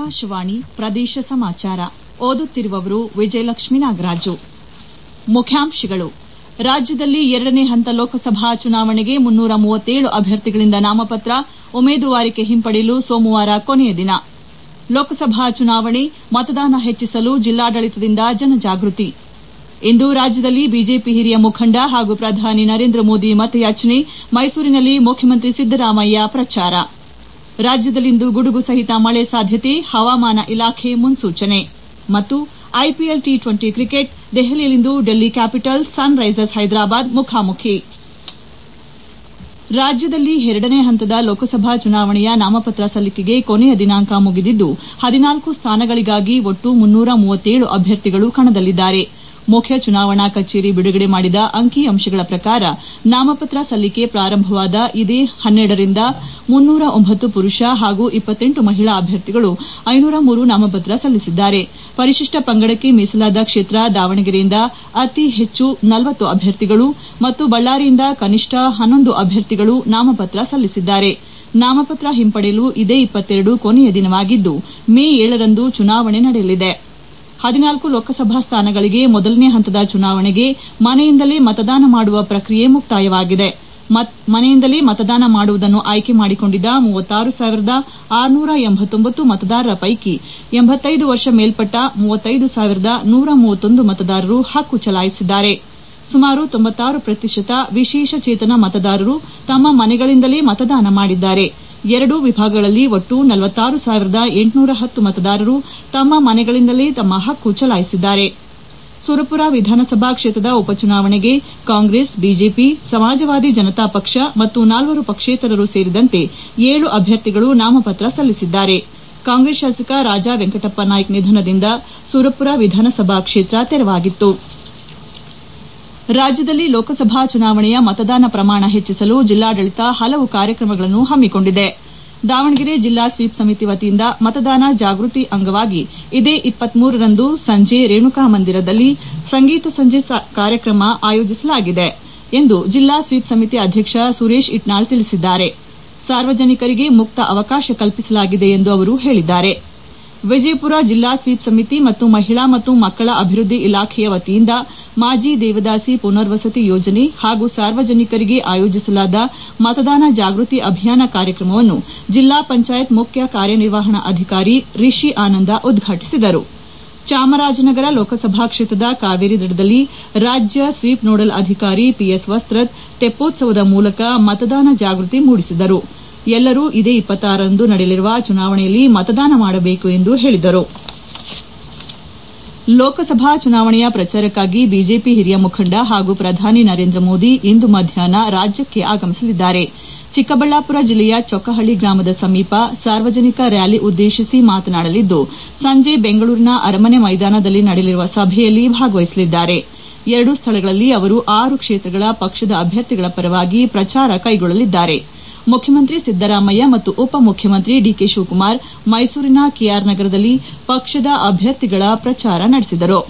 ಆಕಾಶವಾಣಿ ಪ್ರದೇಶ ಸಮಾಚಾರ ಓದುತ್ತಿರುವವರು ವಿಜಯಲಕ್ಷ್ಮೀ ನಾಗರಾಜು ಮುಖ್ಯಾಂಶಗಳು ರಾಜ್ಯದಲ್ಲಿ ಎರಡನೇ ಹಂತ ಲೋಕಸಭಾ ಚುನಾವಣೆಗೆ ಮುನ್ನೂರ ಮೂವತ್ತೇಳು ಅಭ್ಯರ್ಥಿಗಳಿಂದ ನಾಮಪತ್ರ ಉಮೇದುವಾರಿಕೆ ಹಿಂಪಡೆಯಲು ಸೋಮವಾರ ಕೊನೆಯ ದಿನ ಲೋಕಸಭಾ ಚುನಾವಣೆ ಮತದಾನ ಹೆಚ್ಚಿಸಲು ಜಿಲ್ಲಾಡಳಿತದಿಂದ ಜನಜಾಗೃತಿ ಇಂದು ರಾಜ್ಯದಲ್ಲಿ ಬಿಜೆಪಿ ಹಿರಿಯ ಮುಖಂಡ ಹಾಗೂ ಪ್ರಧಾನಿ ನರೇಂದ್ರ ಮೋದಿ ಮತಯಾಚನೆ ಮೈಸೂರಿನಲ್ಲಿ ಮುಖ್ಯಮಂತ್ರಿ ಸಿದ್ದರಾಮಯ್ಯ ಪ್ರಚಾರ ರಾಜ್ಯದಲ್ಲಿಂದು ಗುಡುಗು ಸಹಿತ ಮಳೆ ಸಾಧ್ಯತೆ ಹವಾಮಾನ ಇಲಾಖೆ ಮುನ್ಸೂಚನೆ ಮತ್ತು ಐಪಿಎಲ್ ಟಿ ಟ್ವೆಂಟಿ ಕ್ರಿಕೆಟ್ ದೆಹಲಿಯಲ್ಲಿಂದು Delhi Capitals Sunrisers Hyderabad ಮುಖಾಮುಖಿ ರಾಜ್ಯದಲ್ಲಿ ಎರಡನೇ ಹಂತದ ಲೋಕಸಭಾ ಚುನಾವಣೆಯ ನಾಮಪತ್ರ ಸಲ್ಲಿಕೆಗೆ ಕೊನೆಯ ದಿನಾಂಕ ಮುಗಿದಿದ್ದು ಹದಿನಾಲ್ಕು ಸ್ಥಾನಗಳಿಗಾಗಿ ಒಟ್ಟು ಮುನ್ನೂರ ಮೂವತ್ತೇಳು ಅಭ್ಯರ್ಥಿಗಳು ಕಣದಲ್ಲಿದ್ದಾರೆ ಮುಖ್ಯ ಚುನಾವಣಾ ಕಚೇರಿ ಬಿಡುಗಡೆ ಮಾಡಿದ ಅಂಕಿ ಅಂಶಗಳ ಪ್ರಕಾರ ನಾಮಪತ್ರ ಸಲ್ಲಿಕೆ ಪ್ರಾರಂಭವಾದ ಇದೇ ಹನ್ನೆರಡರಿಂದ ಮುನ್ನೂರ ಒಂಬತ್ತು ಪುರುಷ ಹಾಗೂ ಇಪ್ಪತ್ತೆಂಟು ಮಹಿಳಾ ಅಭ್ಯರ್ಥಿಗಳು ಐನೂರ ಮೂರು ನಾಮಪತ್ರ ಸಲ್ಲಿಸಿದ್ದಾರೆ ಪರಿಶಿಷ್ಟ ಪಂಗಡಕ್ಕೆ ಮೀಸಲಾದ ಕ್ಷೇತ್ರ ದಾವಣಗೆರೆಯಿಂದ ಅತಿ ಹೆಚ್ಚು ನಲವತ್ತು ಅಭ್ಯರ್ಥಿಗಳು ಮತ್ತು ಬಳ್ಳಾರಿಯಿಂದ ಕನಿಷ್ಠ ಹನ್ನೊಂದು ಅಭ್ಯರ್ಥಿಗಳು ನಾಮಪತ್ರ ಸಲ್ಲಿಸಿದ್ದಾರೆ ನಾಮಪತ್ರ ಹಿಂಪಡೆಯಲು ಇದೇ ಇಪ್ಪತ್ತೆರಡು ಕೊನೆಯ ದಿನವಾಗಿದ್ದು ಮೇ ಏಳರಂದು ಚುನಾವಣೆ ನಡೆಯಲಿದೆ ಹದಿನಾಲ್ಕು ಲೋಕಸಭಾ ಸ್ಥಾನಗಳಿಗೆ ಮೊದಲನೇ ಹಂತದ ಚುನಾವಣೆಗೆ ಮನೆಯಿಂದಲೇ ಮತದಾನ ಮಾಡುವ ಪ್ರಕ್ರಿಯೆ ಮುಕ್ತಾಯವಾಗಿದೆ ಮನೆಯಿಂದಲೇ ಮತದಾನ ಮಾಡುವುದನ್ನು ಆಯ್ಕೆ ಮಾಡಿಕೊಂಡಿದ್ದ ಮೂವತ್ತಾರು ಸಾವಿರದ ಆರುನೂರ ಎಂಬತ್ತೊಂಬತ್ತು ಮತದಾರರ ಪೈಕಿ ಎಂಬತ್ತೈದು ವರ್ಷ ಮೇಲ್ಪಟ್ಟ ಮೂವತ್ತೈದು ಸಾವಿರದ ನೂರ ಮೂವತ್ತೊಂದು ಮತದಾರರು ಹಕ್ಕು ಚಲಾಯಿಸಿದ್ದಾರೆ ಸುಮಾರು ತೊಂಬತ್ತಾರು ಪ್ರತಿಶತ ವಿಶೇಷ ಚೇತನ ಮತದಾರರು ತಮ್ಮ ಮನೆಗಳಿಂದಲೇ ಮತದಾನ ಮಾಡಿದ್ದಾರೆ ಎರಡೂ ವಿಭಾಗಗಳಲ್ಲಿ ಒಟ್ಟು ನಲವತ್ತಾರು ಸಾವಿರದ ಎಂಟುನೂರ ಹತ್ತು ಮತದಾರರು ತಮ್ಮ ಮನೆಗಳಿಂದಲೇ ತಮ್ಮ ಹಕ್ಕು ಚಲಾಯಿಸಿದ್ದಾರೆ ಸುರಪುರ ವಿಧಾನಸಭಾ ಕ್ಷೇತ್ರದ ಉಪಚುನಾವಣೆಗೆ ಕಾಂಗ್ರೆಸ್ ಬಿಜೆಪಿ ಸಮಾಜವಾದಿ ಜನತಾ ಪಕ್ಷ ಮತ್ತು ನಾಲ್ವರು ಪಕ್ಷೇತರರು ಸೇರಿದಂತೆ ಏಳು ಅಭ್ಯರ್ಥಿಗಳು ನಾಮಪತ್ರ ಸಲ್ಲಿಸಿದ್ದಾರೆ ಕಾಂಗ್ರೆಸ್ ಶಾಸಕ ರಾಜಾ ವೆಂಕಟಪ್ಪ ನಾಯ್ಕ ನಿಧನದಿಂದ ಸುರಪುರ ವಿಧಾನಸಭಾ ಕ್ಷೇತ್ರ ತೆರವಾಗಿತ್ತು ರಾಜ್ಯದಲ್ಲಿ ಲೋಕಸಭಾ ಚುನಾವಣೆಯ ಮತದಾನ ಪ್ರಮಾಣ ಹೆಚ್ಚಿಸಲು ಜಿಲ್ಲಾಡಳಿತ ಹಲವು ಕಾರ್ಯಕ್ರಮಗಳನ್ನು ಹಮ್ಮಿಕೊಂಡಿದೆ ದಾವಣಗೆರೆ ಜಿಲ್ಲಾ ಸ್ವೀಪ್ ಸಮಿತಿ ವತಿಯಿಂದ ಮತದಾನ ಜಾಗೃತಿ ಅಂಗವಾಗಿ ಇದೇ ರಂದು ಸಂಜೆ ರೇಣುಕಾ ಮಂದಿರದಲ್ಲಿ ಸಂಗೀತ ಸಂಜೆ ಕಾರ್ಯಕ್ರಮ ಆಯೋಜಿಸಲಾಗಿದೆ ಎಂದು ಜಿಲ್ಲಾ ಸ್ವೀಪ್ ಸಮಿತಿ ಅಧ್ಯಕ್ಷ ಸುರೇಶ್ ಇಟ್ನಾಳ್ ತಿಳಿಸಿದ್ದಾರೆ ಸಾರ್ವಜನಿಕರಿಗೆ ಮುಕ್ತ ಅವಕಾಶ ಕಲ್ಪಿಸಲಾಗಿದೆ ಎಂದು ಅವರು ಹೇಳಿದ್ದಾರೆ ವಿಜಯಪುರ ಜಿಲ್ಲಾ ಸ್ವೀಪ್ ಸಮಿತಿ ಮತ್ತು ಮಹಿಳಾ ಮತ್ತು ಮಕ್ಕಳ ಅಭಿವೃದ್ಧಿ ಇಲಾಖೆಯ ವತಿಯಿಂದ ಮಾಜಿ ದೇವದಾಸಿ ಪುನರ್ವಸತಿ ಯೋಜನೆ ಹಾಗೂ ಸಾರ್ವಜನಿಕರಿಗೆ ಆಯೋಜಿಸಲಾದ ಮತದಾನ ಜಾಗೃತಿ ಅಭಿಯಾನ ಕಾರ್ಯಕ್ರಮವನ್ನು ಜಿಲ್ಲಾ ಪಂಚಾಯತ್ ಮುಖ್ಯ ಕಾರ್ಯನಿರ್ವಹಣಾಧಿಕಾರಿ ರಿಷಿ ಆನಂದ ಉದ್ಘಾಟಿಸಿದರು ಚಾಮರಾಜನಗರ ಲೋಕಸಭಾ ಕ್ಷೇತ್ರದ ಕಾವೇರಿ ದಡದಲ್ಲಿ ರಾಜ್ಯ ಸ್ವೀಪ್ ನೋಡಲ್ ಅಧಿಕಾರಿ ಪಿಎಸ್ ವಸ್ತ್ರದ್ ತೆಪ್ಪೋತ್ಸವದ ಮೂಲಕ ಮತದಾನ ಜಾಗೃತಿ ಮೂಡಿಸಿದರು ಎಲ್ಲರೂ ಇದೇ ರಂದು ನಡೆಯಲಿರುವ ಚುನಾವಣೆಯಲ್ಲಿ ಮತದಾನ ಮಾಡಬೇಕು ಎಂದು ಹೇಳಿದರು ಲೋಕಸಭಾ ಚುನಾವಣೆಯ ಪ್ರಚಾರಕ್ಕಾಗಿ ಬಿಜೆಪಿ ಹಿರಿಯ ಮುಖಂಡ ಹಾಗೂ ಪ್ರಧಾನಿ ನರೇಂದ್ರ ಮೋದಿ ಇಂದು ಮಧ್ಯಾಹ್ನ ರಾಜ್ಯಕ್ಕೆ ಆಗಮಿಸಲಿದ್ದಾರೆ ಚಿಕ್ಕಬಳ್ಳಾಪುರ ಜಿಲ್ಲೆಯ ಚೊಕ್ಕಹಳ್ಳಿ ಗ್ರಾಮದ ಸಮೀಪ ಸಾರ್ವಜನಿಕ ರ್ಯಾಲಿ ಉದ್ದೇಶಿಸಿ ಮಾತನಾಡಲಿದ್ದು ಸಂಜೆ ಬೆಂಗಳೂರಿನ ಅರಮನೆ ಮೈದಾನದಲ್ಲಿ ನಡೆಯಲಿರುವ ಸಭೆಯಲ್ಲಿ ಭಾಗವಹಿಸಲಿದ್ದಾರೆ ಎರಡೂ ಸ್ಥಳಗಳಲ್ಲಿ ಅವರು ಆರು ಕ್ಷೇತ್ರಗಳ ಪಕ್ಷದ ಅಭ್ಯರ್ಥಿಗಳ ಪರವಾಗಿ ಪ್ರಚಾರ ಕೈಗೊಳ್ಳಲಿದ್ದಾರೆ ಮುಖ್ಯಮಂತ್ರಿ ಸಿದ್ದರಾಮಯ್ಯ ಮತ್ತು ಉಪಮುಖ್ಯಮಂತ್ರಿ ಡಿಕೆ ಶಿವಕುಮಾರ್ ಮೈಸೂರಿನ ಕೆಆರ್ ನಗರದಲ್ಲಿ ಪಕ್ಷದ ಅಭ್ಯರ್ಥಿಗಳ ಪ್ರಚಾರ ನಡೆಸಿದರು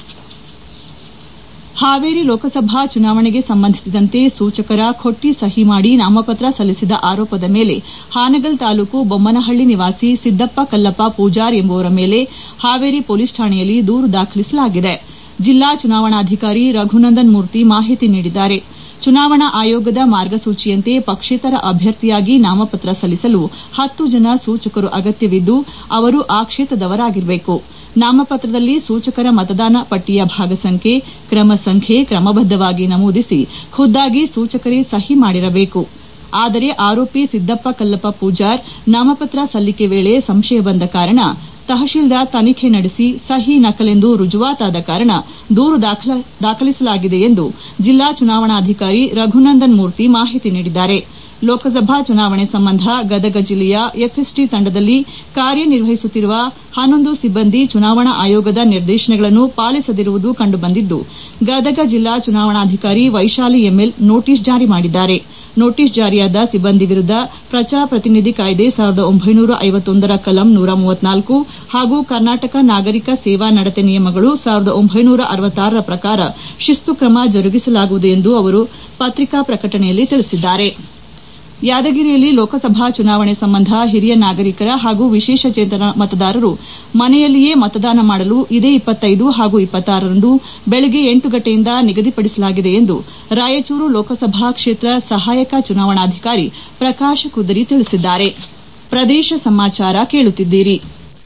ಹಾವೇರಿ ಲೋಕಸಭಾ ಚುನಾವಣೆಗೆ ಸಂಬಂಧಿಸಿದಂತೆ ಸೂಚಕರ ಖೊಟ್ಟಿ ಸಹಿ ಮಾಡಿ ನಾಮಪತ್ರ ಸಲ್ಲಿಸಿದ ಆರೋಪದ ಮೇಲೆ ಹಾನಗಲ್ ತಾಲೂಕು ಬೊಮ್ಮನಹಳ್ಳಿ ನಿವಾಸಿ ಸಿದ್ದಪ್ಪ ಕಲ್ಲಪ್ಪ ಪೂಜಾರ್ ಎಂಬುವರ ಮೇಲೆ ಹಾವೇರಿ ಪೊಲೀಸ್ ಠಾಣೆಯಲ್ಲಿ ದೂರು ದಾಖಲಿಸಲಾಗಿದೆ ಜಿಲ್ಲಾ ಚುನಾವಣಾಧಿಕಾರಿ ರಘುನಂದನ್ ಮೂರ್ತಿ ಮಾಹಿತಿ ನೀಡಿದ್ದಾರೆ ಚುನಾವಣಾ ಆಯೋಗದ ಮಾರ್ಗಸೂಚಿಯಂತೆ ಪಕ್ಷೇತರ ಅಭ್ಯರ್ಥಿಯಾಗಿ ನಾಮಪತ್ರ ಸಲ್ಲಿಸಲು ಹತ್ತು ಜನ ಸೂಚಕರು ಅಗತ್ಯವಿದ್ದು ಅವರು ಆ ಕ್ಷೇತ್ರದವರಾಗಿರಬೇಕು ನಾಮಪತ್ರದಲ್ಲಿ ಸೂಚಕರ ಮತದಾನ ಪಟ್ಟಿಯ ಭಾಗಸಂಖ್ಯೆ ಕ್ರಮ ಸಂಖ್ಯೆ ಕ್ರಮಬದ್ದವಾಗಿ ನಮೂದಿಸಿ ಖುದ್ದಾಗಿ ಸೂಚಕರೇ ಸಹಿ ಮಾಡಿರಬೇಕು ಆದರೆ ಆರೋಪಿ ಸಿದ್ದಪ್ಪ ಕಲ್ಲಪ್ಪ ಪೂಜಾರ್ ನಾಮಪತ್ರ ಸಲ್ಲಿಕೆ ವೇಳೆ ಸಂಶಯ ಬಂದ ಕಾರಣ ತಹಶೀಲ್ದಾರ್ ತನಿಖೆ ನಡೆಸಿ ಸಹಿ ನಕಲೆಂದು ರುಜುವಾತಾದ ಕಾರಣ ದೂರು ದಾಖಲಿಸಲಾಗಿದೆ ಎಂದು ಜಿಲ್ಲಾ ಚುನಾವಣಾಧಿಕಾರಿ ರಘುನಂದನ್ ಮೂರ್ತಿ ಮಾಹಿತಿ ನೀಡಿದ್ದಾರೆ ಲೋಕಸಭಾ ಚುನಾವಣೆ ಸಂಬಂಧ ಗದಗ ಜಿಲ್ಲೆಯ ಎಫ್ಎಸ್ಟಿ ತಂಡದಲ್ಲಿ ಕಾರ್ಯನಿರ್ವಹಿಸುತ್ತಿರುವ ಹನ್ನೊಂದು ಸಿಬ್ಬಂದಿ ಚುನಾವಣಾ ಆಯೋಗದ ನಿರ್ದೇಶನಗಳನ್ನು ಪಾಲಿಸದಿರುವುದು ಕಂಡುಬಂದಿದ್ದು ಗದಗ ಜಿಲ್ಲಾ ಚುನಾವಣಾಧಿಕಾರಿ ವೈಶಾಲಿ ಎಂಎಲ್ ನೋಟಿಸ್ ಜಾರಿ ಮಾಡಿದ್ದಾರೆ ನೋಟಿಸ್ ಜಾರಿಯಾದ ಸಿಬ್ಬಂದಿ ವಿರುದ್ದ ಪ್ರಜಾಪ್ರತಿನಿಧಿ ಕಾಯ್ದೆ ರ ಕಲಂ ನೂರ ಮೂವತ್ನಾಲ್ಕು ಹಾಗೂ ಕರ್ನಾಟಕ ನಾಗರಿಕ ಸೇವಾ ನಡತೆ ನಿಯಮಗಳು ರ ಪ್ರಕಾರ ಶಿಸ್ತು ಕ್ರಮ ಜರುಗಿಸಲಾಗುವುದು ಎಂದು ಅವರು ಪತ್ರಿಕಾ ಪ್ರಕಟಣೆಯಲ್ಲಿ ತಿಳಿಸಿದ್ದಾರೆ ಯಾದಗಿರಿಯಲ್ಲಿ ಲೋಕಸಭಾ ಚುನಾವಣೆ ಸಂಬಂಧ ಹಿರಿಯ ನಾಗರಿಕರ ಹಾಗೂ ವಿಶೇಷಚೇತನ ಮತದಾರರು ಮನೆಯಲ್ಲಿಯೇ ಮತದಾನ ಮಾಡಲು ಇದೇ ಹಾಗೂ ರಂದು ಬೆಳಗ್ಗೆ ಎಂಟು ಗಂಟೆಯಿಂದ ನಿಗದಿಪಡಿಸಲಾಗಿದೆ ಎಂದು ರಾಯಚೂರು ಲೋಕಸಭಾ ಕ್ಷೇತ್ರ ಸಹಾಯಕ ಚುನಾವಣಾಧಿಕಾರಿ ಪ್ರಕಾಶ್ ಕುದರಿ ತಿಳಿಸಿದ್ದಾರೆ ಪ್ರದೇಶ ಸಮಾಚಾರ ಕೇಳುತ್ತಿದ್ದೀರಿ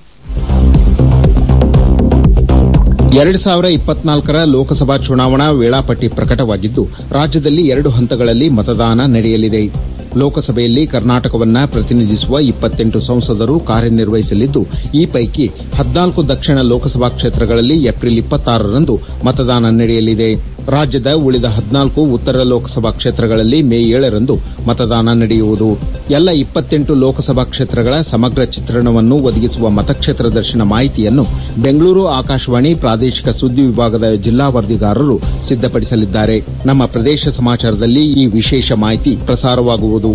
ಎರಡು ಸಾವಿರ ಇಪ್ಪತ್ನಾಲ್ಕರ ಲೋಕಸಭಾ ಚುನಾವಣಾ ವೇಳಾಪಟ್ಟಿ ಪ್ರಕಟವಾಗಿದ್ದು ರಾಜ್ಯದಲ್ಲಿ ಎರಡು ಹಂತಗಳಲ್ಲಿ ಮತದಾನ ನಡೆಯಲಿದೆ ಲೋಕಸಭೆಯಲ್ಲಿ ಕರ್ನಾಟಕವನ್ನ ಪ್ರತಿನಿಧಿಸುವ ಇಪ್ಪತ್ತೆಂಟು ಸಂಸದರು ಕಾರ್ಯನಿರ್ವಹಿಸಲಿದ್ದು ಈ ಪೈಕಿ ಹದಿನಾಲ್ಕು ದಕ್ಷಿಣ ಲೋಕಸಭಾ ಕ್ಷೇತ್ರಗಳಲ್ಲಿ ಏಪ್ರಿಲ್ ಇಪ್ಪತ್ತಾರರಂದು ಮತದಾನ ನಡೆಯಲಿದೆ ರಾಜ್ಯದ ಉಳಿದ ಹದಿನಾಲ್ಕು ಉತ್ತರ ಲೋಕಸಭಾ ಕ್ಷೇತ್ರಗಳಲ್ಲಿ ಮೇ ಏಳರಂದು ಮತದಾನ ನಡೆಯುವುದು ಎಲ್ಲ ಇಪ್ಪತ್ತೆಂಟು ಲೋಕಸಭಾ ಕ್ಷೇತ್ರಗಳ ಸಮಗ್ರ ಚಿತ್ರಣವನ್ನು ಒದಗಿಸುವ ಮತಕ್ಷೇತ್ರ ದರ್ಶನ ಮಾಹಿತಿಯನ್ನು ಬೆಂಗಳೂರು ಆಕಾಶವಾಣಿ ಪ್ರಾದೇಶಿಕ ಸುದ್ದಿ ವಿಭಾಗದ ಜಿಲ್ಲಾ ವರದಿಗಾರರು ಸಿದ್ದಪಡಿಸಲಿದ್ದಾರೆ ನಮ್ಮ ಪ್ರದೇಶ ಸಮಾಚಾರದಲ್ಲಿ ಈ ವಿಶೇಷ ಮಾಹಿತಿ ಪ್ರಸಾರವಾಗುವುದು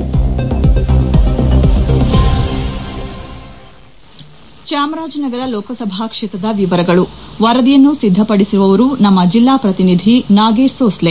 ಚಾಮರಾಜನಗರ ಲೋಕಸಭಾ ಕ್ಷೇತ್ರದ ವಿವರಗಳು ವರದಿಯನ್ನು ಸಿದ್ದಪಡಿಸಿರುವವರು ನಮ್ಮ ಜಿಲ್ಲಾ ಪ್ರತಿನಿಧಿ ನಾಗೇಶ್ ಸೋಸ್ಲೆ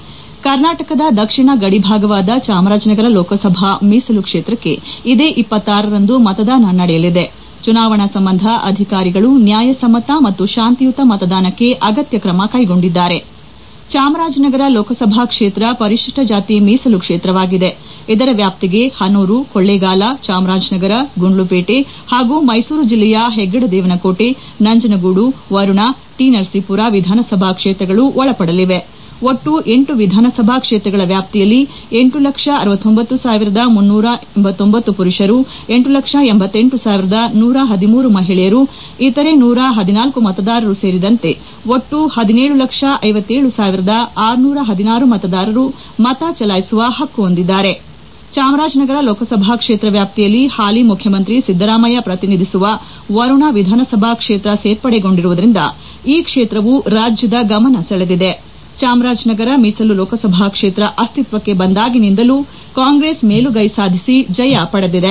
ಕರ್ನಾಟಕದ ದಕ್ಷಿಣ ಗಡಿಭಾಗವಾದ ಚಾಮರಾಜನಗರ ಲೋಕಸಭಾ ಮೀಸಲು ಕ್ಷೇತ್ರಕ್ಕೆ ಇದೇ ರಂದು ಮತದಾನ ನಡೆಯಲಿದೆ ಚುನಾವಣಾ ಸಂಬಂಧ ಅಧಿಕಾರಿಗಳು ನ್ಯಾಯಸಮ್ಮತ ಮತ್ತು ಶಾಂತಿಯುತ ಮತದಾನಕ್ಕೆ ಅಗತ್ಯ ಕ್ರಮ ಕೈಗೊಂಡಿದ್ದಾರೆ ಚಾಮರಾಜನಗರ ಲೋಕಸಭಾ ಕ್ಷೇತ್ರ ಪರಿಶಿಷ್ಟ ಜಾತಿ ಮೀಸಲು ಕ್ಷೇತ್ರವಾಗಿದೆ ಇದರ ವ್ಯಾಪ್ತಿಗೆ ಹನೂರು ಕೊಳ್ಳೇಗಾಲ ಚಾಮರಾಜನಗರ ಗುಂಡ್ಲುಪೇಟೆ ಹಾಗೂ ಮೈಸೂರು ಜಿಲ್ಲೆಯ ಹೆಗ್ಗಡದೇವನಕೋಟೆ ನಂಜನಗೂಡು ವರುಣ ಟಿ ನರಸೀಪುರ ವಿಧಾನಸಭಾ ಕ್ಷೇತ್ರಗಳು ಒಳಪಡಲಿವೆ ಒಟ್ಟು ಎಂಟು ವಿಧಾನಸಭಾ ಕ್ಷೇತ್ರಗಳ ವ್ಯಾಪ್ತಿಯಲ್ಲಿ ಎಂಟು ಲಕ್ಷ ಅರವತ್ತೊಂಬತ್ತು ಸಾವಿರದ ಮುನ್ನೂರ ಎಂಬತ್ತೊಂಬತ್ತು ಪುರುಷರು ಎಂಟು ಲಕ್ಷ ಎಂಬತ್ತೆಂಟು ಸಾವಿರದ ನೂರ ಹದಿಮೂರು ಮಹಿಳೆಯರು ಇತರೆ ನೂರ ಹದಿನಾಲ್ಕು ಮತದಾರರು ಸೇರಿದಂತೆ ಒಟ್ಟು ಹದಿನೇಳು ಲಕ್ಷ ಐವತ್ತೇಳು ಸಾವಿರದ ಆರುನೂರ ಹದಿನಾರು ಮತದಾರರು ಮತ ಚಲಾಯಿಸುವ ಹಕ್ಕು ಹೊಂದಿದ್ದಾರೆ ಚಾಮರಾಜನಗರ ಲೋಕಸಭಾ ಕ್ಷೇತ್ರ ವ್ಯಾಪ್ತಿಯಲ್ಲಿ ಹಾಲಿ ಮುಖ್ಯಮಂತ್ರಿ ಸಿದ್ದರಾಮಯ್ಯ ಪ್ರತಿನಿಧಿಸುವ ವರುಣ ವಿಧಾನಸಭಾ ಕ್ಷೇತ್ರ ಸೇರ್ಪಡೆಗೊಂಡಿರುವುದರಿಂದ ಈ ಕ್ಷೇತ್ರವು ರಾಜ್ಯದ ಗಮನ ಸೆಳೆದಿದೆ ಚಾಮರಾಜನಗರ ಮೀಸಲು ಲೋಕಸಭಾ ಕ್ಷೇತ್ರ ಅಸ್ತಿತ್ವಕ್ಕೆ ಬಂದಾಗಿನಿಂದಲೂ ಕಾಂಗ್ರೆಸ್ ಮೇಲುಗೈ ಸಾಧಿಸಿ ಜಯ ಪಡೆದಿದೆ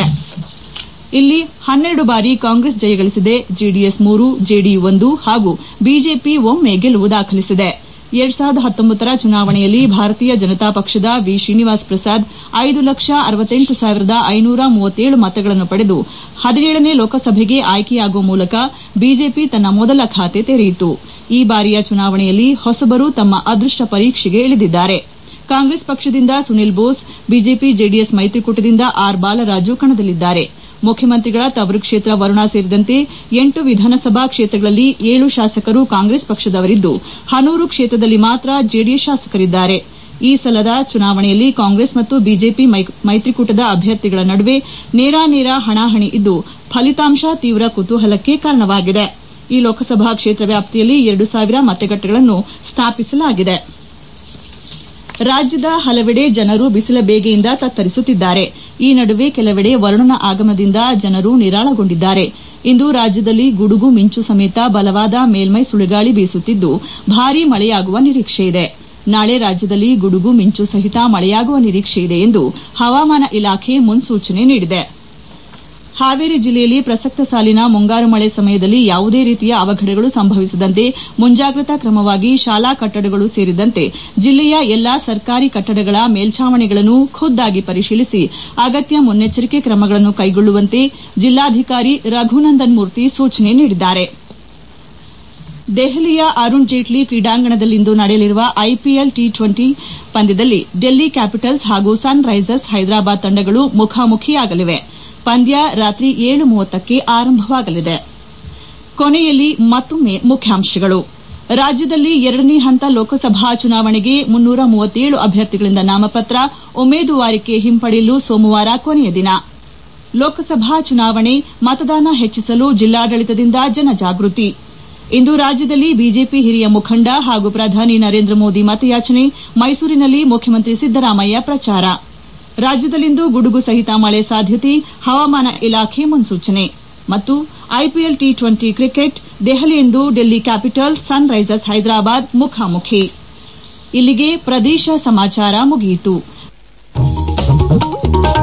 ಇಲ್ಲಿ ಹನ್ನೆರಡು ಬಾರಿ ಕಾಂಗ್ರೆಸ್ ಜಯಗಳಿಸಿದೆ ಜೆಡಿಎಸ್ ಮೂರು ಜೆಡಿಯು ಒಂದು ಹಾಗೂ ಬಿಜೆಪಿ ಒಮ್ಮೆ ಗೆಲುವು ದಾಖಲಿಸಿದೆ ಎರಡ್ ಸಾವಿರದ ಹತ್ತೊಂಬತ್ತರ ಚುನಾವಣೆಯಲ್ಲಿ ಭಾರತೀಯ ಜನತಾ ಪಕ್ಷದ ವಿ ಶ್ರೀನಿವಾಸ್ ಪ್ರಸಾದ್ ಐದು ಲಕ್ಷ ಅರವತ್ತೆಂಟು ಸಾವಿರದ ಐನೂರ ಮೂವತ್ತೇಳು ಮತಗಳನ್ನು ಪಡೆದು ಹದಿನೇಳನೇ ಲೋಕಸಭೆಗೆ ಆಯ್ಕೆಯಾಗುವ ಮೂಲಕ ಬಿಜೆಪಿ ತನ್ನ ಮೊದಲ ಖಾತೆ ತೆರೆಯಿತು ಈ ಬಾರಿಯ ಚುನಾವಣೆಯಲ್ಲಿ ಹೊಸಬರು ತಮ್ಮ ಅದೃಷ್ಟ ಪರೀಕ್ಷೆಗೆ ಇಳಿದಿದ್ದಾರೆ ಕಾಂಗ್ರೆಸ್ ಪಕ್ಷದಿಂದ ಸುನಿಲ್ ಬೋಸ್ ಬಿಜೆಪಿ ಜೆಡಿಎಸ್ ಮೈತ್ರಿಕೂಟದಿಂದ ಆರ್ ಬಾಲರಾಜು ಕಣದಲ್ಲಿದ್ದಾರೆ ಮುಖ್ಯಮಂತ್ರಿಗಳ ತವರು ಕ್ಷೇತ್ರ ವರುಣ ಸೇರಿದಂತೆ ಎಂಟು ವಿಧಾನಸಭಾ ಕ್ಷೇತ್ರಗಳಲ್ಲಿ ಏಳು ಶಾಸಕರು ಕಾಂಗ್ರೆಸ್ ಪಕ್ಷದವರಿದ್ದು ಹನೂರು ಕ್ಷೇತ್ರದಲ್ಲಿ ಮಾತ್ರ ಜೆಡಿಎಸ್ ಶಾಸಕರಿದ್ದಾರೆ ಈ ಸಲದ ಚುನಾವಣೆಯಲ್ಲಿ ಕಾಂಗ್ರೆಸ್ ಮತ್ತು ಬಿಜೆಪಿ ಮೈತ್ರಿಕೂಟದ ಅಭ್ಯರ್ಥಿಗಳ ನಡುವೆ ನೇರಾನೇರ ಹಣಾಹಣಿ ಇದ್ದು ಫಲಿತಾಂಶ ತೀವ್ರ ಕುತೂಹಲಕ್ಕೆ ಕಾರಣವಾಗಿದೆ ಈ ಲೋಕಸಭಾ ಕ್ಷೇತ್ರ ವ್ಯಾಪ್ತಿಯಲ್ಲಿ ಎರಡು ಸಾವಿರ ಮತಗಟ್ಟೆಗಳನ್ನು ಸ್ಥಾಪಿಸಲಾಗಿದೆ ರಾಜ್ಯದ ಹಲವೆಡೆ ಜನರು ಬಿಸಿಲ ಬೇಗೆಯಿಂದ ತತ್ತರಿಸುತ್ತಿದ್ದಾರೆ ಈ ನಡುವೆ ಕೆಲವೆಡೆ ವರುಣನ ಆಗಮನದಿಂದ ಜನರು ನಿರಾಳಗೊಂಡಿದ್ದಾರೆ ಇಂದು ರಾಜ್ಯದಲ್ಲಿ ಗುಡುಗು ಮಿಂಚು ಸಮೇತ ಬಲವಾದ ಮೇಲ್ಮೈ ಸುಳಿಗಾಳಿ ಬೀಸುತ್ತಿದ್ದು ಭಾರೀ ಮಳೆಯಾಗುವ ನಿರೀಕ್ಷೆಯಿದೆ ನಾಳೆ ರಾಜ್ಯದಲ್ಲಿ ಗುಡುಗು ಮಿಂಚು ಸಹಿತ ಮಳೆಯಾಗುವ ನಿರೀಕ್ಷೆಯಿದೆ ಎಂದು ಹವಾಮಾನ ಇಲಾಖೆ ಮುನ್ಸೂಚನೆ ನೀಡಿದೆ ಹಾವೇರಿ ಜಿಲ್ಲೆಯಲ್ಲಿ ಪ್ರಸಕ್ತ ಸಾಲಿನ ಮುಂಗಾರು ಮಳೆ ಸಮಯದಲ್ಲಿ ಯಾವುದೇ ರೀತಿಯ ಅವಘಡಗಳು ಸಂಭವಿಸದಂತೆ ಮುಂಜಾಗ್ರತಾ ಕ್ರಮವಾಗಿ ಶಾಲಾ ಕಟ್ಟಡಗಳು ಸೇರಿದಂತೆ ಜಿಲ್ಲೆಯ ಎಲ್ಲಾ ಸರ್ಕಾರಿ ಕಟ್ಟಡಗಳ ಮೇಲ್ಚಾವಣಿಗಳನ್ನು ಖುದ್ದಾಗಿ ಪರಿಶೀಲಿಸಿ ಅಗತ್ಯ ಮುನ್ನೆಚ್ಚರಿಕೆ ಕ್ರಮಗಳನ್ನು ಕೈಗೊಳ್ಳುವಂತೆ ಜಿಲ್ಲಾಧಿಕಾರಿ ರಘುನಂದನ್ ಮೂರ್ತಿ ಸೂಚನೆ ನೀಡಿದ್ದಾರೆ ದೆಹಲಿಯ ಅರುಣ್ ಜೇಟ್ಲಿ ಕ್ರೀಡಾಂಗಣದಲ್ಲಿಂದು ನಡೆಯಲಿರುವ ಐಪಿಎಲ್ ಟಿ ಟ್ವೆಂಟಿ ಪಂದ್ಯದಲ್ಲಿ ಡೆಲ್ಲಿ ಕ್ಯಾಪಿಟಲ್ಸ್ ಹಾಗೂ ಸನ್ ರೈಸರ್ಸ್ ಹೈದರಾಬಾದ್ ತಂಡಗಳು ಮುಖಾಮುಖಿಯಾಗಲಿವೆ ಪಂದ್ಯ ರಾತ್ರಿ ಏಳು ಮೂವತ್ತಕ್ಕೆ ಆರಂಭವಾಗಲಿದೆ ಕೊನೆಯಲ್ಲಿ ಮತ್ತೊಮ್ಮೆ ಮುಖ್ಯಾಂಶಗಳು ರಾಜ್ಯದಲ್ಲಿ ಎರಡನೇ ಹಂತ ಲೋಕಸಭಾ ಚುನಾವಣೆಗೆ ಮುನ್ನೂರ ಮೂವತ್ತೇಳು ಅಭ್ಯರ್ಥಿಗಳಿಂದ ನಾಮಪತ್ರ ಉಮೇದುವಾರಿಕೆ ಹಿಂಪಡೆಯಲು ಸೋಮವಾರ ಕೊನೆಯ ದಿನ ಲೋಕಸಭಾ ಚುನಾವಣೆ ಮತದಾನ ಹೆಚ್ಚಿಸಲು ಜಿಲ್ಲಾಡಳಿತದಿಂದ ಜನಜಾಗೃತಿ ಇಂದು ರಾಜ್ಯದಲ್ಲಿ ಬಿಜೆಪಿ ಹಿರಿಯ ಮುಖಂಡ ಹಾಗೂ ಪ್ರಧಾನಿ ನರೇಂದ್ರ ಮೋದಿ ಮತಯಾಚನೆ ಮೈಸೂರಿನಲ್ಲಿ ಮುಖ್ಯಮಂತ್ರಿ ಸಿದ್ದರಾಮಯ್ಯ ಪ್ರಚಾರ ರಾಜ್ಯದಲ್ಲಿಂದು ಗುಡುಗು ಸಹಿತ ಮಳೆ ಸಾಧ್ಯತೆ ಹವಾಮಾನ ಇಲಾಖೆ ಮುನ್ಸೂಚನೆ ಮತ್ತು ಐಪಿಎಲ್ ಟಿ ಟ್ವೆಂಟಿ ಕ್ರಿಕೆಟ್ ದೆಹಲಿಯಂದು Delhi Capitals Sunrisers Hyderabad ಮುಖಾಮುಖಿ ಇಲ್ಲಿಗೆ ಪ್ರದೇಶ ಸಮಾಚಾರ ಮುಗಿಯಿತು